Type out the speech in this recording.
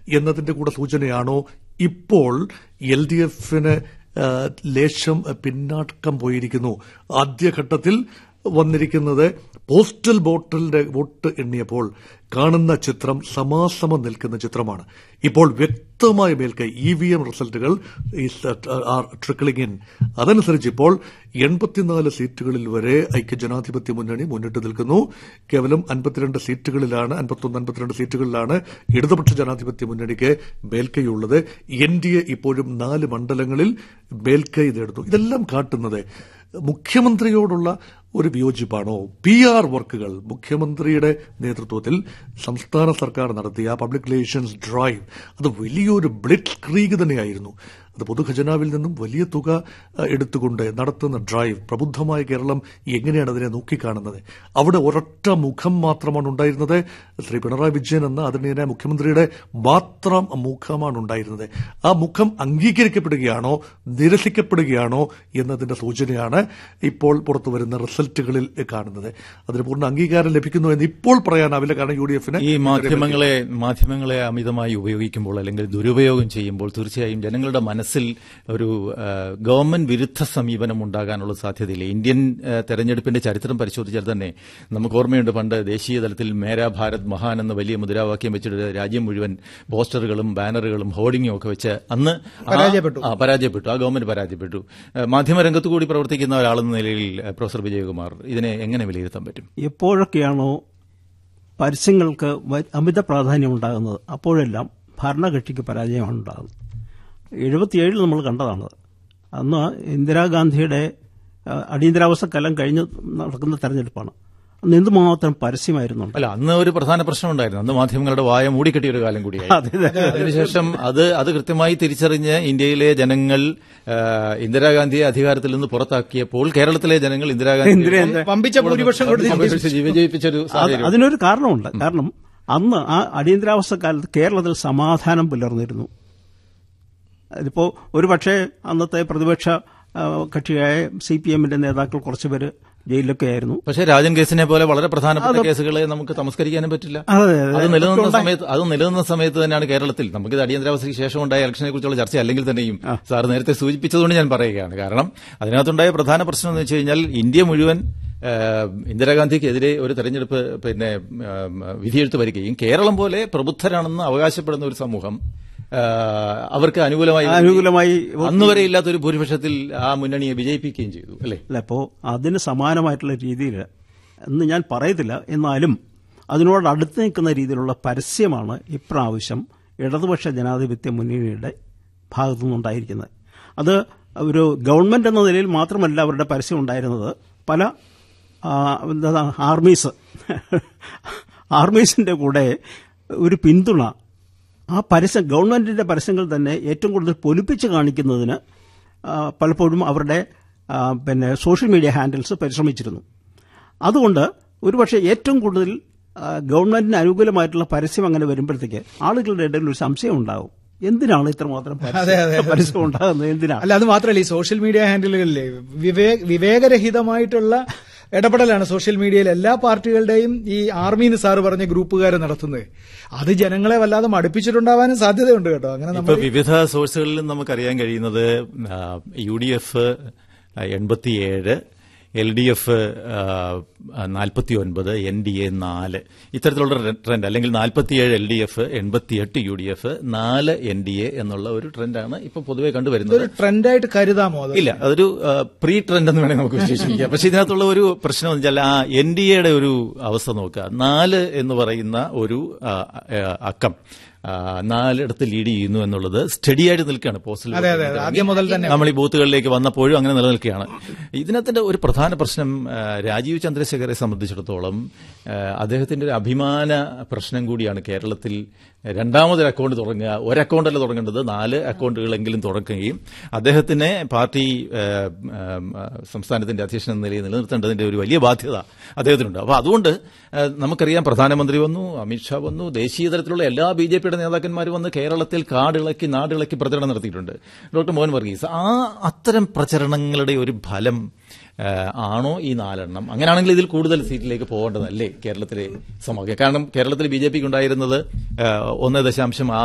എന്നതിന്റെ കൂടെ സൂചനയാണോ ഇപ്പോൾ എൽ ഡി എഫിന് ലേശം പിന്നാക്കം പോയിരിക്കുന്നു ആദ്യഘട്ടത്തിൽ വന്നിരിക്കുന്നത് പോസ്റ്റൽ വോട്ടിന്റെ വോട്ട് എണ്ണിയപ്പോൾ കാണുന്ന ചിത്രം സമാസമം നിൽക്കുന്ന ചിത്രമാണ് ഇപ്പോൾ വ്യക്തമായ മേൽക്കൈ ഇ വി എം റിസൾട്ടുകൾ ആർ ട്രിക്കിളിംഗ് ഇൻ അതനുസരിച്ച് ഇപ്പോൾ എൺപത്തിനാല് സീറ്റുകളിൽ വരെ ഐക്യജനാധിപത്യ മുന്നണി മുന്നിട്ട് നിൽക്കുന്നു കേവലം അൻപത്തിരണ്ട് സീറ്റുകളിലാണ് അൻപത്തൊന്ന് അൻപത്തിരണ്ട് സീറ്റുകളിലാണ് ഇടതുപക്ഷ ജനാധിപത്യ മുന്നണിക്ക് മേൽക്കൈയുള്ളത് എൻ ഡി എ ഇപ്പോഴും നാല് മണ്ഡലങ്ങളിൽ മേൽക്കൈ നേടുന്നു ഇതെല്ലാം കാട്ടുന്നത് മുഖ്യമന്ത്രിയോടുള്ള ഒരു വിയോജിപ്പാണോ പി ആർ വർക്കുകൾ മുഖ്യമന്ത്രിയുടെ നേതൃത്വത്തിൽ സംസ്ഥാന സർക്കാർ നടത്തിയ പബ്ലിക് റിലേഷൻസ് ഡ്രൈവ് അത് വലിയൊരു ബ്ലിറ്റ് ക്രീഗ് തന്നെയായിരുന്നു അത് പൊതുഖജനാവിൽ നിന്നും വലിയ തുക എടുത്തുകൊണ്ട് നടത്തുന്ന ഡ്രൈവ് പ്രബുദ്ധമായ കേരളം എങ്ങനെയാണ് അതിനെ നോക്കിക്കാണുന്നത് അവിടെ ഒരൊറ്റ മുഖം മാത്രമാണ് ഉണ്ടായിരുന്നത് ശ്രീ പിണറായി വിജയൻ എന്ന അതിനെ മുഖ്യമന്ത്രിയുടെ മാത്രം മുഖമാണ് ഉണ്ടായിരുന്നത് ആ മുഖം അംഗീകരിക്കപ്പെടുകയാണോ നിരസിക്കപ്പെടുകയാണോ എന്നതിന്റെ സൂചനയാണ് ഇപ്പോൾ പുറത്തു വരുന്ന റിസൾട്ടുകളിൽ കാണുന്നത് അതിന് പൂർണ്ണ അംഗീകാരം ലഭിക്കുന്നു എന്ന് ഇപ്പോൾ പറയാനാവില്ല കാരണം യു ഡി എഫിന് ഈ മാധ്യമങ്ങളെ മാധ്യമങ്ങളെ അമിതമായി ഉപയോഗിക്കുമ്പോൾ അല്ലെങ്കിൽ ദുരുപയോഗം ചെയ്യുമ്പോൾ തീർച്ചയായും ജനങ്ങളുടെ മനസ്സിൽ ഒരു ഗവൺമെന്റ് വിരുദ്ധ സമീപനം ഉണ്ടാകാനുള്ള സാധ്യതയില്ല ഇന്ത്യൻ തെരഞ്ഞെടുപ്പിന്റെ ചരിത്രം പരിശോധിച്ചാൽ തന്നെ നമുക്ക് ഓർമ്മയുണ്ട് പണ്ട് ദേശീയ തലത്തിൽ മേരാ ഭാരത് മഹാൻ എന്ന വലിയ മുദ്രാവാക്യം വെച്ചിട്ട് രാജ്യം മുഴുവൻ പോസ്റ്ററുകളും ബാനറുകളും ഹോർഡിങ്ങും ഒക്കെ വെച്ച് അന്ന് പരാജയപ്പെട്ടു പരാജയപ്പെട്ടു ആ ഗവൺമെന്റ് പരാജയപ്പെട്ടു മാധ്യമരംഗത്ത് കൂടി പ്രവർത്തിക്കുന്ന ഒരാളെന്ന നിലയിൽ പ്രൊഫസർ വിജയകുമാർ ഇതിനെ എങ്ങനെ വിലയിരുത്താൻ പറ്റും എപ്പോഴൊക്കെയാണോ പരസ്യങ്ങൾക്ക് അമിത പ്രാധാന്യം ഉണ്ടാകുന്നത് അപ്പോഴെല്ലാം ഭരണകക്ഷിക്ക് പരാജയമാണ് ഉണ്ടാകുന്നത് എഴുപത്തിയേഴിൽ നമ്മൾ കണ്ടതാണ് അന്ന് ഇന്ദിരാഗാന്ധിയുടെ അടിയന്തരാവസ്ഥക്കാലം കഴിഞ്ഞ് നടക്കുന്ന തെരഞ്ഞെടുപ്പാണ് അന്ന് എന്തുമാത്രം പരസ്യമായിരുന്നുണ്ട് അല്ല അന്ന് ഒരു പ്രധാന പ്രശ്നം ഉണ്ടായിരുന്നു അന്ന് മാധ്യമങ്ങളുടെ വായ മൂടിക്കെട്ടിയ ഒരു കാലം കൂടിയായി അതിനുശേഷം അത് അത് കൃത്യമായി തിരിച്ചറിഞ്ഞ് ഇന്ത്യയിലെ ജനങ്ങൾ ഇന്ദിരാഗാന്ധിയെ അധികാരത്തിൽ നിന്ന് പുറത്താക്കിയപ്പോൾ കേരളത്തിലെ ജനങ്ങൾ ഇന്ദിരാഗാന്ധി പമ്പിച്ച ഭൂരിപക്ഷം വിജയിപ്പിച്ചൊരു അതിനൊരു കാരണമുണ്ട് കാരണം അന്ന് ആ അടിയന്തരാവസ്ഥ കാലത്ത് കേരളത്തിൽ സമാധാനം പുലർന്നിരുന്നു അതിപ്പോ ഒരു പക്ഷേ അന്നത്തെ പ്രതിപക്ഷ കക്ഷിയായ സി പി എമ്മിന്റെ നേതാക്കൾ കുറച്ചുപേര് ജയിലിലൊക്കെ ആയിരുന്നു പക്ഷേ രാജൻ കേസിനെ പോലെ വളരെ പ്രധാനപ്പെട്ട കേസുകളെ നമുക്ക് തമസ്കരിക്കാനും പറ്റില്ല അത് നിലനിന്ന സമയത്ത് അത് നിലനിന്ന സമയത്ത് തന്നെയാണ് കേരളത്തിൽ നമുക്ക് അടിയന്തരാവസ്ഥയ്ക്ക് ശേഷം ഉണ്ടായ ഇലക്ഷനെ കുറിച്ചുള്ള ചർച്ച അല്ലെങ്കിൽ തന്നെയും സാർ നേരത്തെ സൂചിപ്പിച്ചതുകൊണ്ട് ഞാൻ പറയുകയാണ് കാരണം അതിനകത്തുണ്ടായ പ്രധാന പ്രശ്നം എന്ന് വെച്ച് കഴിഞ്ഞാൽ ഇന്ത്യ മുഴുവൻ ഇന്ദിരാഗാന്ധിക്കെതിരെ ഒരു തെരഞ്ഞെടുപ്പ് പിന്നെ വിധിയെഴുത്ത് വരികയും കേരളം പോലെ പ്രബുദ്ധരാണെന്ന് അവകാശപ്പെടുന്ന ഒരു സമൂഹം അവർക്ക് അനുകൂലമായി അനുകൂലമായി അന്ന് വരെ ഇല്ലാത്ത ഒരു ഭൂരിപക്ഷത്തിൽ ആ മുന്നണിയെ വിജയിപ്പിക്കുകയും ചെയ്തു അല്ലേ അല്ല അപ്പോ അതിന് സമാനമായിട്ടുള്ള രീതിയിൽ എന്ന് ഞാൻ പറയത്തില്ല എന്നാലും അതിനോട് അടുത്ത് നിൽക്കുന്ന രീതിയിലുള്ള പരസ്യമാണ് ഇപ്രാവശ്യം ഇടതുപക്ഷ ജനാധിപത്യ മുന്നണിയുടെ ഭാഗത്തുനിന്നുണ്ടായിരിക്കുന്നത് അത് ഒരു ഗവൺമെന്റ് എന്ന നിലയിൽ മാത്രമല്ല അവരുടെ പരസ്യം ഉണ്ടായിരുന്നത് പല എന്താ ആർമീസ് ആർമീസിന്റെ കൂടെ ഒരു പിന്തുണ ആ പരസ്യം ഗവൺമെന്റിന്റെ പരസ്യങ്ങൾ തന്നെ ഏറ്റവും കൂടുതൽ പൊലിപ്പിച്ച് കാണിക്കുന്നതിന് പലപ്പോഴും അവരുടെ പിന്നെ സോഷ്യൽ മീഡിയ ഹാൻഡിൽസ് പരിശ്രമിച്ചിരുന്നു അതുകൊണ്ട് ഒരുപക്ഷെ ഏറ്റവും കൂടുതൽ ഗവൺമെന്റിന് അനുകൂലമായിട്ടുള്ള പരസ്യം അങ്ങനെ വരുമ്പോഴത്തേക്ക് ആളുകളുടെ ഇടയിൽ ഒരു സംശയം ഉണ്ടാവും എന്തിനാണ് ഇത്രമാത്രം പരസ്യം ഉണ്ടാകുന്നത് എന്തിനാണ് അല്ല അത് മാത്രമല്ല ഈ സോഷ്യൽ മീഡിയ ഹാൻഡിലുകളിലെ വിവേകരഹിതമായിട്ടുള്ള ഇടപെടലാണ് സോഷ്യൽ മീഡിയയിൽ എല്ലാ പാർട്ടികളുടെയും ഈ ആർമിന്ന് സാറ് പറഞ്ഞ ഗ്രൂപ്പുകാർ നടത്തുന്നത് അത് ജനങ്ങളെ വല്ലാതെ മടുപ്പിച്ചിട്ടുണ്ടാവാനും സാധ്യതയുണ്ട് കേട്ടോ അങ്ങനെ ഇപ്പൊ വിവിധ സോഴ്സുകളിലും നമുക്കറിയാൻ കഴിയുന്നത് യു ഡി എഫ് എൺപത്തിയേഴ് എൽ ഡി എഫ് നാൽപ്പത്തി ഒൻപത് എൻ ഡി എ നാല് ഇത്തരത്തിലുള്ള ട്രെൻഡ് അല്ലെങ്കിൽ നാൽപ്പത്തിയേഴ് എൽ ഡി എഫ് എൺപത്തിയെട്ട് യു ഡി എഫ് നാല് എൻ ഡി എ എന്നുള്ള ഒരു ട്രെൻഡാണ് ഇപ്പൊ പൊതുവെ കണ്ടുവരുന്നത് ഒരു ട്രെൻഡായിട്ട് കരുതാമോ ഇല്ല അതൊരു പ്രീ ട്രെൻഡ് എന്ന് വേണമെങ്കിൽ നമുക്ക് വിശേഷിപ്പിക്കാം പക്ഷെ ഇതിനകത്തുള്ള ഒരു പ്രശ്നം എന്ന് വെച്ചാൽ ആ എൻ ഡി എയുടെ ഒരു അവസ്ഥ നോക്കുക നാല് എന്ന് പറയുന്ന ഒരു അക്കം നാലിടത്ത് ലീഡ് ചെയ്യുന്നു എന്നുള്ളത് സ്റ്റഡിയായിട്ട് നിൽക്കുകയാണ് പോസ്റ്റൽ ആദ്യം മുതൽ തന്നെ നമ്മൾ ഈ ബൂത്തുകളിലേക്ക് വന്നപ്പോഴും അങ്ങനെ നിലനിൽക്കുകയാണ് ഇതിനകത്തിന്റെ ഒരു പ്രധാന പ്രശ്നം രാജീവ് ചന്ദ്രശേഖരെ സംബന്ധിച്ചിടത്തോളം അദ്ദേഹത്തിന്റെ ഒരു അഭിമാന പ്രശ്നം കൂടിയാണ് കേരളത്തിൽ രണ്ടാമതൊരു അക്കൗണ്ട് തുടങ്ങുക ഒരു അക്കൗണ്ടല്ല തുടങ്ങേണ്ടത് നാല് അക്കൗണ്ടുകളെങ്കിലും തുടങ്ങുകയും അദ്ദേഹത്തിനെ പാർട്ടി സംസ്ഥാനത്തിന്റെ അധ്യക്ഷൻ എന്ന നിലയിൽ നിലനിർത്തേണ്ടതിന്റെ ഒരു വലിയ ബാധ്യത അദ്ദേഹത്തിനുണ്ട് അപ്പോൾ അതുകൊണ്ട് നമുക്കറിയാം പ്രധാനമന്ത്രി വന്നു അമിത്ഷാ വന്നു ദേശീയ തലത്തിലുള്ള എല്ലാ ബി ജെ പിയുടെ നേതാക്കന്മാർ വന്ന് കേരളത്തിൽ കാടിളക്കി നാടിളക്കി പ്രചരണം നടത്തിയിട്ടുണ്ട് ഡോക്ടർ മോഹൻ വർഗീസ് ആ അത്തരം പ്രചരണങ്ങളുടെ ഒരു ഫലം ആണോ ഈ നാലെണ്ണം അങ്ങനെയാണെങ്കിൽ ഇതിൽ കൂടുതൽ സീറ്റിലേക്ക് പോകേണ്ടതല്ലേ കേരളത്തിലെ സമഗ്ര കാരണം കേരളത്തിൽ ബി ജെ പിക്ക് ഉണ്ടായിരുന്നത് ഒന്ന് ദശാംശം